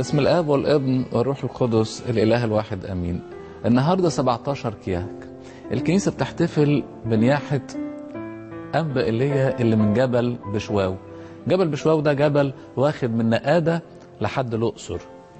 باسم الاب والابن والروح القدس الاله الواحد امين النهارده 17 كياك الكنيسه بتحتفل بنياحه انبا ايليا اللي من جبل بشواو جبل بشواو ده جبل واخد من نقاده لحد الاقصر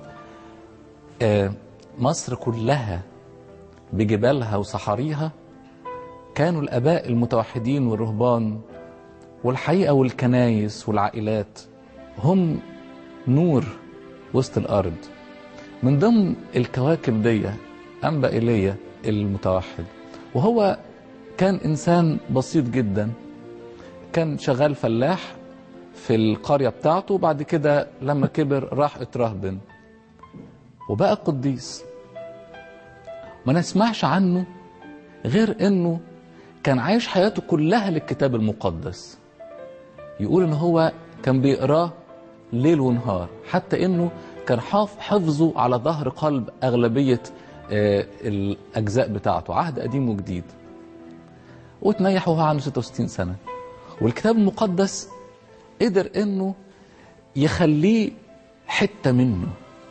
آه مصر كلها بجبالها وصحاريها كانوا الاباء المتوحدين والرهبان والحقيقه والكنايس والعائلات هم نور وسط الارض من ضمن الكواكب دي انبا ايليا المتوحد وهو كان انسان بسيط جدا كان شغال فلاح في القريه بتاعته وبعد كده لما كبر راح اترهبن وبقى قديس ما نسمعش عنه غير انه كان عايش حياته كلها للكتاب المقدس يقول ان هو كان بيقراه ليل ونهار حتى انه كان حفظه على ظهر قلب اغلبيه آه الاجزاء بتاعته عهد قديم وجديد وتنيح وهو عنده 66 سنه والكتاب المقدس قدر انه يخليه حته منه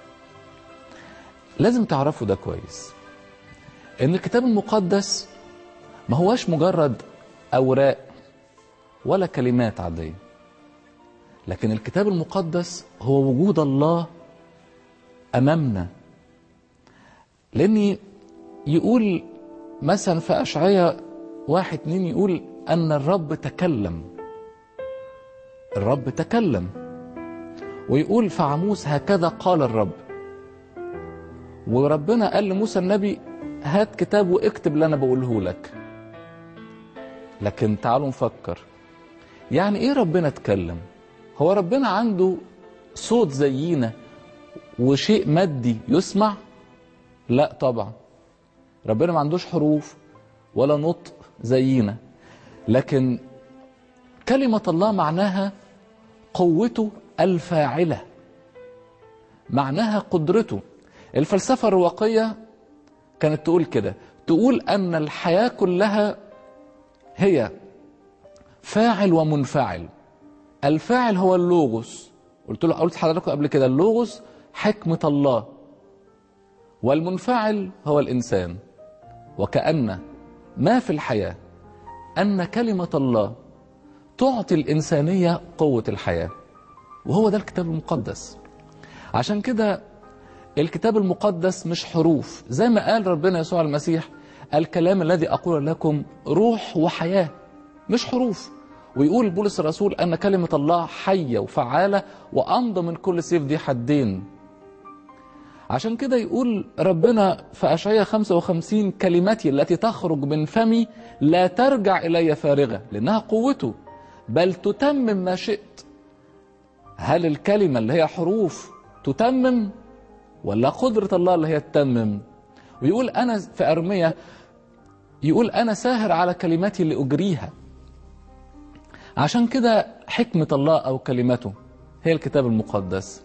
لازم تعرفوا ده كويس ان الكتاب المقدس ما هواش مجرد اوراق ولا كلمات عاديه لكن الكتاب المقدس هو وجود الله امامنا لاني يقول مثلا في اشعياء واحد اتنين يقول ان الرب تكلم الرب تكلم ويقول في عموس هكذا قال الرب وربنا قال لموسى النبي هات كتاب واكتب اللي انا بقوله لك لكن تعالوا نفكر يعني ايه ربنا اتكلم هو ربنا عنده صوت زينا وشيء مادي يسمع لا طبعا ربنا ما عندوش حروف ولا نطق زينا لكن كلمة الله معناها قوته الفاعلة معناها قدرته الفلسفة الرواقية كانت تقول كده تقول أن الحياة كلها هي فاعل ومنفعل الفاعل هو اللوغوس قلت له قلت لحضراتكم قبل كده اللوغوس حكمة الله والمنفعل هو الإنسان وكأن ما في الحياة أن كلمة الله تعطي الإنسانية قوة الحياة وهو ده الكتاب المقدس عشان كده الكتاب المقدس مش حروف زي ما قال ربنا يسوع المسيح الكلام الذي أقول لكم روح وحياة مش حروف ويقول بولس الرسول أن كلمة الله حية وفعالة وأمضى من كل سيف ذي حدين عشان كده يقول ربنا في أشعية 55 كلمتي التي تخرج من فمي لا ترجع إلي فارغة لأنها قوته بل تتمم ما شئت هل الكلمة اللي هي حروف تتمم ولا قدرة الله اللي هي تتمم ويقول أنا في أرمية يقول أنا ساهر على كلماتي لأجريها عشان كده حكمة الله أو كلمته هي الكتاب المقدس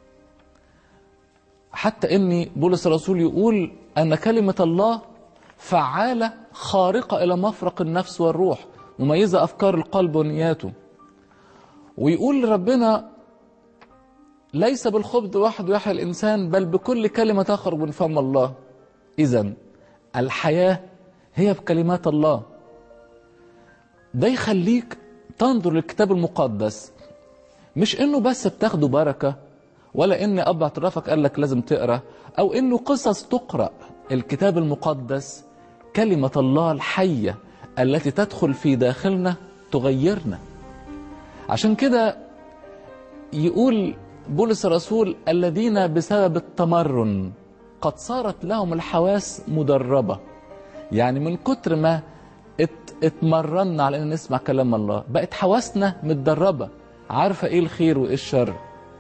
حتى إني بولس الرسول يقول أن كلمة الله فعالة خارقة إلى مفرق النفس والروح مميزة أفكار القلب ونياته ويقول ربنا ليس بالخبز وحده يحيى الإنسان بل بكل كلمة تخرج من فم الله إذا الحياة هي بكلمات الله ده يخليك تنظر للكتاب المقدس مش انه بس بتاخده بركه ولا ان اب اعترافك قال لك لازم تقرا او انه قصص تقرا الكتاب المقدس كلمه الله الحيه التي تدخل في داخلنا تغيرنا عشان كده يقول بولس الرسول الذين بسبب التمرن قد صارت لهم الحواس مدربه يعني من كتر ما اتمرنا على ان نسمع كلام الله بقت حواسنا متدربه عارفه ايه الخير وايه الشر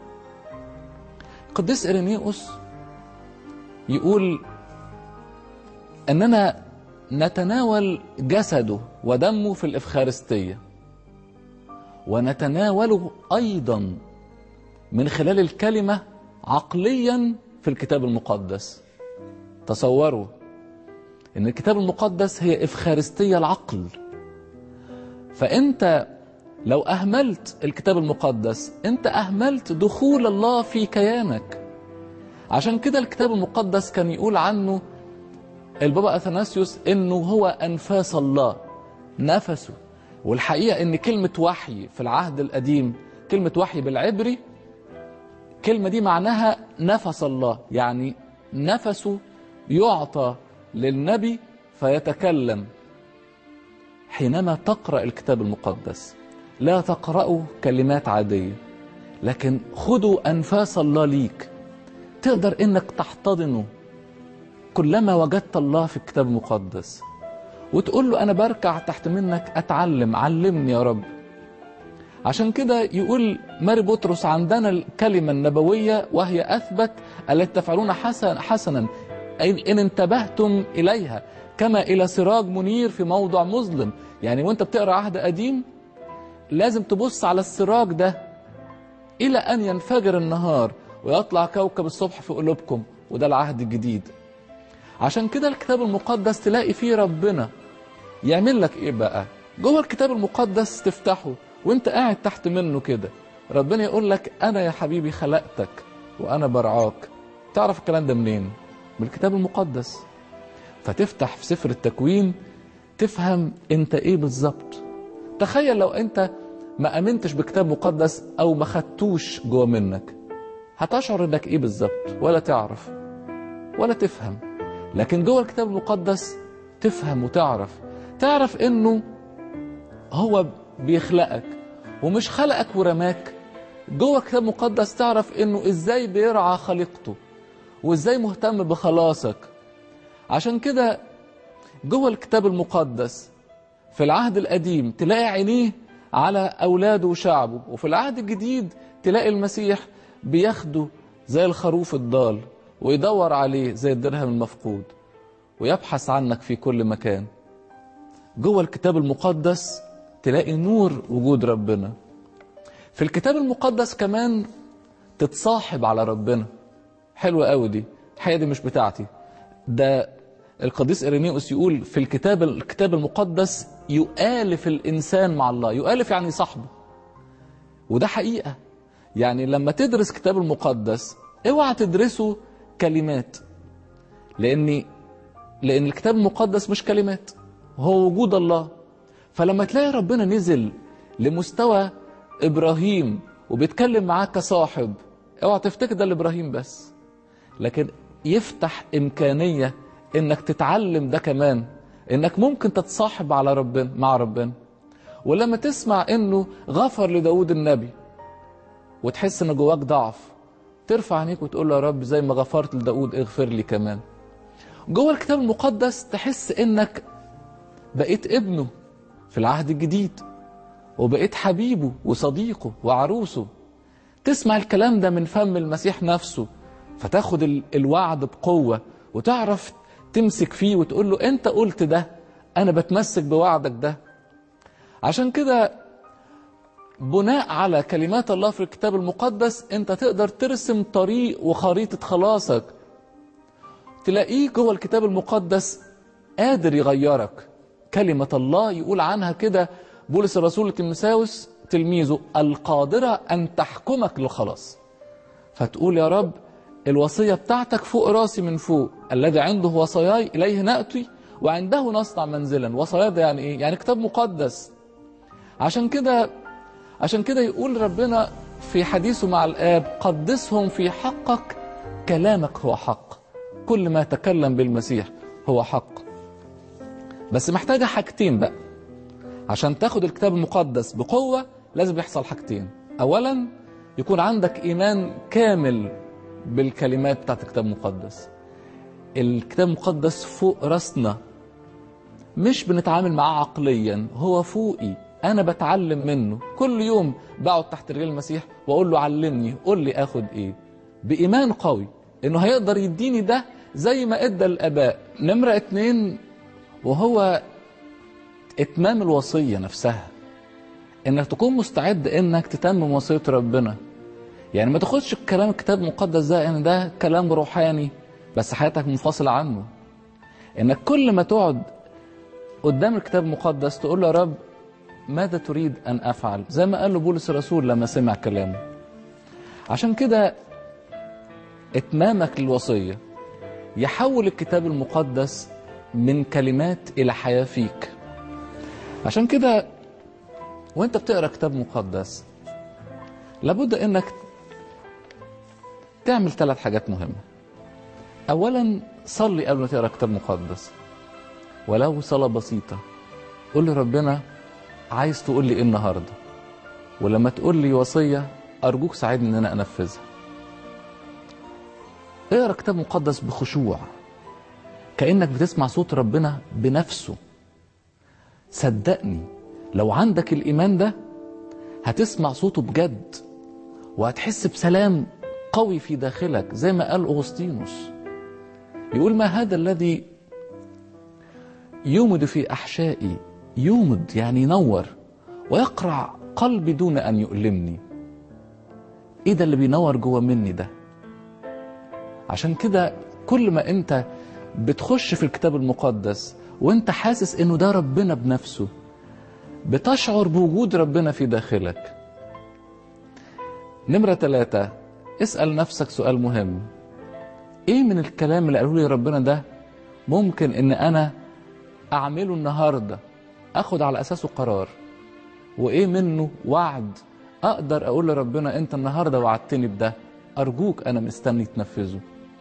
قديس ارينيوس يقول اننا نتناول جسده ودمه في الافخارستيه ونتناوله ايضا من خلال الكلمه عقليا في الكتاب المقدس تصوروا ان الكتاب المقدس هي افخارستيه العقل فانت لو اهملت الكتاب المقدس انت اهملت دخول الله في كيانك عشان كده الكتاب المقدس كان يقول عنه البابا اثناسيوس انه هو انفاس الله نفسه والحقيقه ان كلمه وحي في العهد القديم كلمه وحي بالعبري الكلمه دي معناها نفس الله يعني نفسه يعطى للنبي فيتكلم حينما تقرا الكتاب المقدس لا تقرأوا كلمات عاديه لكن خدوا انفاس الله ليك تقدر انك تحتضنه كلما وجدت الله في الكتاب المقدس وتقول له انا بركع تحت منك اتعلم علمني يا رب عشان كده يقول ماري بطرس عندنا الكلمة النبوية وهي أثبت التي تفعلون حسن حسنا إن انتبهتم إليها كما إلى سراج منير في موضع مظلم يعني وانت بتقرأ عهد قديم لازم تبص على السراج ده إلى أن ينفجر النهار ويطلع كوكب الصبح في قلوبكم وده العهد الجديد عشان كده الكتاب المقدس تلاقي فيه ربنا يعمل لك ايه بقى جوه الكتاب المقدس تفتحه وانت قاعد تحت منه كده ربنا يقول لك انا يا حبيبي خلقتك وانا برعاك تعرف الكلام ده منين من الكتاب المقدس فتفتح في سفر التكوين تفهم انت ايه بالظبط تخيل لو انت ما امنتش بكتاب مقدس او ما خدتوش جوه منك هتشعر انك ايه بالظبط ولا تعرف ولا تفهم لكن جوه الكتاب المقدس تفهم وتعرف تعرف انه هو بيخلقك ومش خلقك ورماك جوه الكتاب المقدس تعرف انه ازاي بيرعى خليقته وازاي مهتم بخلاصك عشان كده جوه الكتاب المقدس في العهد القديم تلاقي عينيه على اولاده وشعبه وفي العهد الجديد تلاقي المسيح بياخده زي الخروف الضال ويدور عليه زي الدرهم المفقود ويبحث عنك في كل مكان جوه الكتاب المقدس تلاقي نور وجود ربنا في الكتاب المقدس كمان تتصاحب على ربنا حلوة قوي دي الحقيقة دي مش بتاعتي ده القديس إرينيوس يقول في الكتاب الكتاب المقدس يؤالف الإنسان مع الله يؤالف يعني صاحبه وده حقيقة يعني لما تدرس كتاب المقدس اوعى تدرسه كلمات لأن لأن الكتاب المقدس مش كلمات هو وجود الله فلما تلاقي ربنا نزل لمستوى ابراهيم وبيتكلم معاه كصاحب اوعى تفتكر ده لابراهيم بس لكن يفتح امكانيه انك تتعلم ده كمان انك ممكن تتصاحب على ربنا مع ربنا ولما تسمع انه غفر لداود النبي وتحس ان جواك ضعف ترفع عينيك وتقول له يا رب زي ما غفرت لداود اغفر لي كمان جوه الكتاب المقدس تحس انك بقيت ابنه في العهد الجديد وبقيت حبيبه وصديقه وعروسه تسمع الكلام ده من فم المسيح نفسه فتاخد الوعد بقوة وتعرف تمسك فيه وتقول له انت قلت ده انا بتمسك بوعدك ده عشان كده بناء على كلمات الله في الكتاب المقدس انت تقدر ترسم طريق وخريطة خلاصك تلاقيه جوه الكتاب المقدس قادر يغيرك كلمة الله يقول عنها كده بولس الرسول لتيموثاوس تلميذه القادرة أن تحكمك للخلاص فتقول يا رب الوصية بتاعتك فوق راسي من فوق الذي عنده وصاياي إليه نأتي وعنده نصنع منزلا وصايا ده يعني إيه؟ يعني كتاب مقدس عشان كده عشان كده يقول ربنا في حديثه مع الآب قدسهم في حقك كلامك هو حق كل ما تكلم بالمسيح هو حق بس محتاجة حاجتين بقى عشان تاخد الكتاب المقدس بقوة لازم يحصل حاجتين أولا يكون عندك إيمان كامل بالكلمات بتاعت الكتاب المقدس الكتاب المقدس فوق راسنا مش بنتعامل معاه عقليا هو فوقي أنا بتعلم منه كل يوم بقعد تحت رجال المسيح وأقول له علمني قول لي آخد إيه بإيمان قوي إنه هيقدر يديني ده زي ما إدى الآباء نمرة اتنين وهو اتمام الوصيه نفسها انك تكون مستعد انك تتمم وصيه ربنا يعني ما تاخدش الكلام الكتاب المقدس ده ان ده كلام روحاني بس حياتك منفصله عنه انك كل ما تقعد قدام الكتاب المقدس تقول له يا رب ماذا تريد ان افعل زي ما قال له بولس الرسول لما سمع كلامه عشان كده اتمامك للوصيه يحول الكتاب المقدس من كلمات الى حياه فيك عشان كده وانت بتقرا كتاب مقدس لابد انك تعمل ثلاث حاجات مهمه اولا صلي قبل ما تقرا كتاب مقدس ولو صلاه بسيطه قول لربنا عايز تقول لي ايه النهارده ولما تقول لي وصيه ارجوك ساعدني ان انا انفذها اقرا كتاب مقدس بخشوع كانك بتسمع صوت ربنا بنفسه صدقني لو عندك الايمان ده هتسمع صوته بجد وهتحس بسلام قوي في داخلك زي ما قال اغسطينوس يقول ما هذا الذي يومد في احشائي يومد يعني ينور ويقرع قلبي دون ان يؤلمني ايه ده اللي بينور جوه مني ده عشان كده كل ما انت بتخش في الكتاب المقدس وانت حاسس انه ده ربنا بنفسه بتشعر بوجود ربنا في داخلك نمرة ثلاثة اسأل نفسك سؤال مهم ايه من الكلام اللي قالوا لي ربنا ده ممكن ان انا اعمله النهاردة اخد على اساسه قرار وايه منه وعد اقدر اقول لربنا انت النهاردة وعدتني بده ارجوك انا مستني تنفذه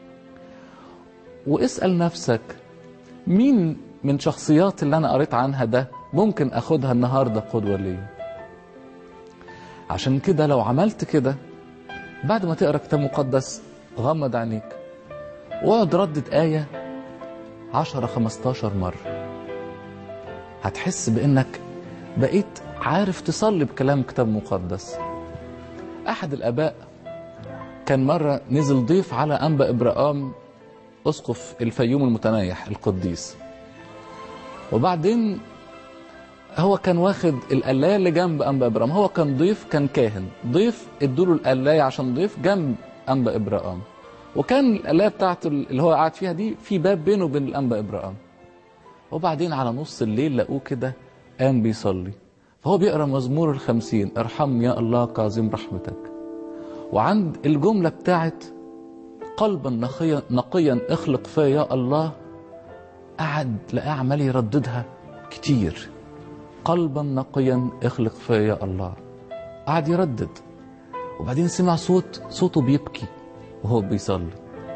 واسأل نفسك مين من شخصيات اللي انا قريت عنها ده ممكن اخدها النهارده قدوه ليا عشان كده لو عملت كده بعد ما تقرا كتاب مقدس غمض عينيك واقعد ردد آية 10 15 مرة هتحس بإنك بقيت عارف تصلي بكلام كتاب مقدس أحد الآباء كان مرة نزل ضيف على أنبا إبراهام أسقف الفيوم المتنايح القديس وبعدين هو كان واخد القلاية اللي جنب أنبا إبراهام هو كان ضيف كان كاهن ضيف ادوله القلاية عشان ضيف جنب أنبا إبراهام وكان القلاية بتاعته اللي هو قاعد فيها دي في باب بينه وبين الأنبا إبراهام وبعدين على نص الليل لقوه كده قام بيصلي فهو بيقرا مزمور الخمسين ارحمني يا الله كعظيم رحمتك وعند الجملة بتاعت قلبا نقيا نقيا اخلق فيا يا الله قعد لقاه عمال يرددها كتير قلبا نقيا اخلق فيا يا الله قعد يردد وبعدين سمع صوت صوته بيبكي وهو بيصلي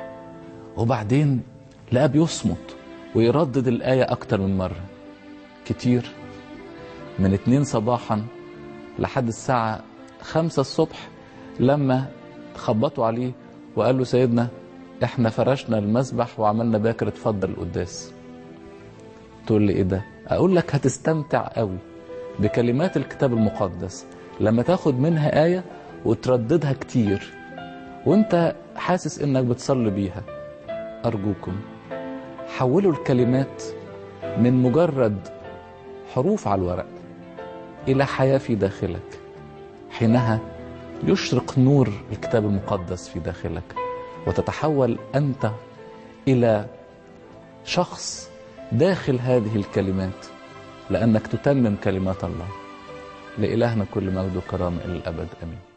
وبعدين لقاه بيصمت ويردد الآية أكتر من مرة كتير من اتنين صباحا لحد الساعة خمسة الصبح لما خبطوا عليه وقال له سيدنا احنا فرشنا المسبح وعملنا باكر اتفضل القداس تقول لي ايه ده اقول لك هتستمتع قوي بكلمات الكتاب المقدس لما تاخد منها آية وترددها كتير وانت حاسس انك بتصلي بيها ارجوكم حولوا الكلمات من مجرد حروف على الورق الى حياة في داخلك حينها يشرق نور الكتاب المقدس في داخلك وتتحول انت الى شخص داخل هذه الكلمات لانك تتمم كلمات الله لالهنا كل مجد وكرامه الى الابد امين